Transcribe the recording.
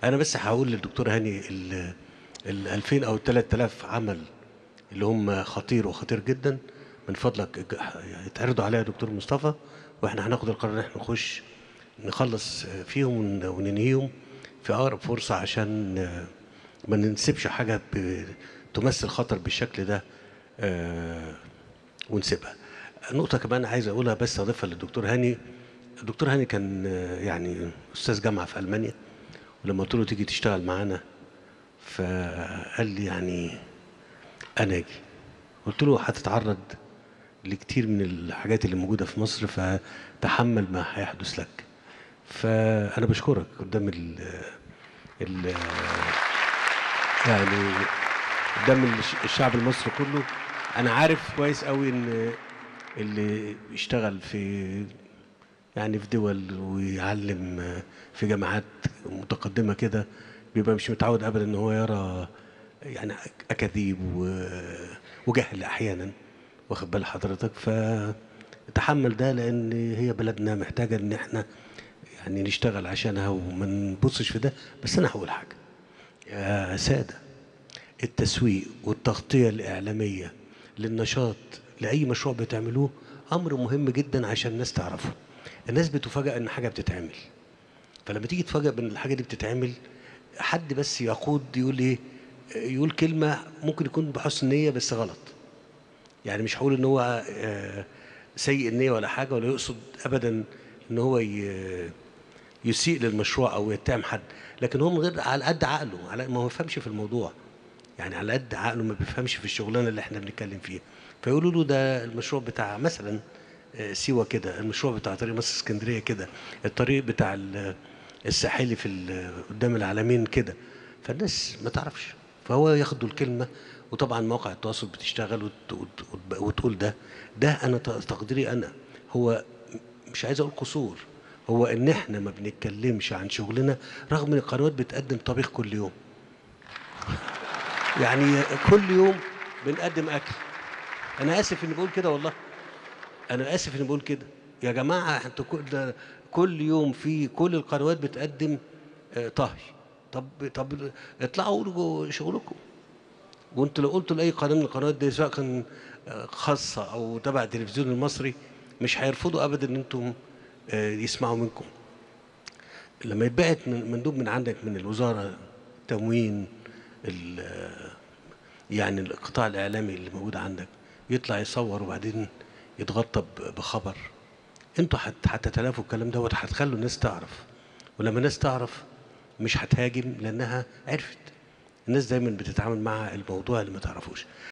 انا بس هقول للدكتور هاني ال ال 2000 او 3000 عمل اللي هم خطير وخطير جدا من فضلك اج- يتعرضوا عليها يا دكتور مصطفى واحنا هناخد القرار ان احنا نخش نخلص فيهم ون- وننهيهم في اقرب فرصه عشان آه، ما ننسبش حاجه ب- تمثل خطر بالشكل ده آه، ونسيبها نقطه كمان عايز اقولها بس اضيفها للدكتور هاني الدكتور هاني كان آه، يعني استاذ جامعه في المانيا ولما قلت له تيجي تشتغل معانا فقال لي يعني انا اجي قلت له هتتعرض لكتير من الحاجات اللي موجوده في مصر فتحمل ما هيحدث لك فانا بشكرك قدام ال ال يعني قدام الش- الشعب المصري كله انا عارف كويس قوي ان اللي يشتغل في يعني في دول ويعلم في جامعات متقدمة كده بيبقى مش متعود أبدا إن هو يرى يعني أكاذيب و- وجهل أحيانا واخد بال حضرتك فتحمل ده لأن هي بلدنا محتاجة إن إحنا يعني نشتغل عشانها وما نبصش في ده بس أنا هقول حاجة يا سادة التسويق والتغطية الإعلامية للنشاط لأي مشروع بتعملوه أمر مهم جدا عشان الناس تعرفه الناس بتفاجأ إن حاجة بتتعمل فلما تيجي تفاجأ بإن الحاجة دي بتتعمل حد بس يقود يقول إيه يقول كلمة ممكن يكون بحسن نية بس غلط يعني مش هقول إن هو آه، سيء النية ولا حاجة ولا يقصد أبدا إن هو ي- يسيء للمشروع أو يتهم حد لكن هو من غير على قد عقله على ما هو يفهمش في الموضوع يعني على قد عقله ما بيفهمش في الشغلانه اللي احنا بنتكلم فيها فيقولوا له ده المشروع بتاع مثلا آه، سيوه كده المشروع بتاع طريق مصر اسكندريه كده الطريق بتاع ال- الساحلي في ال- قدام العالمين كده فالناس ما تعرفش فهو ياخدوا الكلمه وطبعا مواقع التواصل بتشتغل وت- وت- وت- وتقول ده ده انا ت- تقديري انا هو مش عايز اقول قصور هو ان احنا ما بنتكلمش عن شغلنا رغم ان القنوات بتقدم طبيخ كل يوم يعني كل يوم بنقدم اكل انا اسف اني بقول كده والله انا اسف اني بقول كده يا جماعه انتوا كل ده- كل يوم في كل القنوات بتقدم آه، طهي طب طب اطلعوا قولوا شغلكم وانتوا لو قلتوا لاي قناه من القنوات دي سواء كان آه، خاصه او تبع التلفزيون المصري مش هيرفضوا ابدا ان انتم آه، يسمعوا منكم لما يتبعت من مندوب من عندك من الوزاره تموين ال- يعني القطاع الاعلامي اللي موجود عندك يطلع يصور وبعدين يتغطى ب- بخبر انتوا هت- هتتلافوا الكلام دوت هتخلوا الناس تعرف ولما الناس تعرف مش هتهاجم لانها عرفت الناس دايما بتتعامل مع الموضوع اللي ما تعرفوش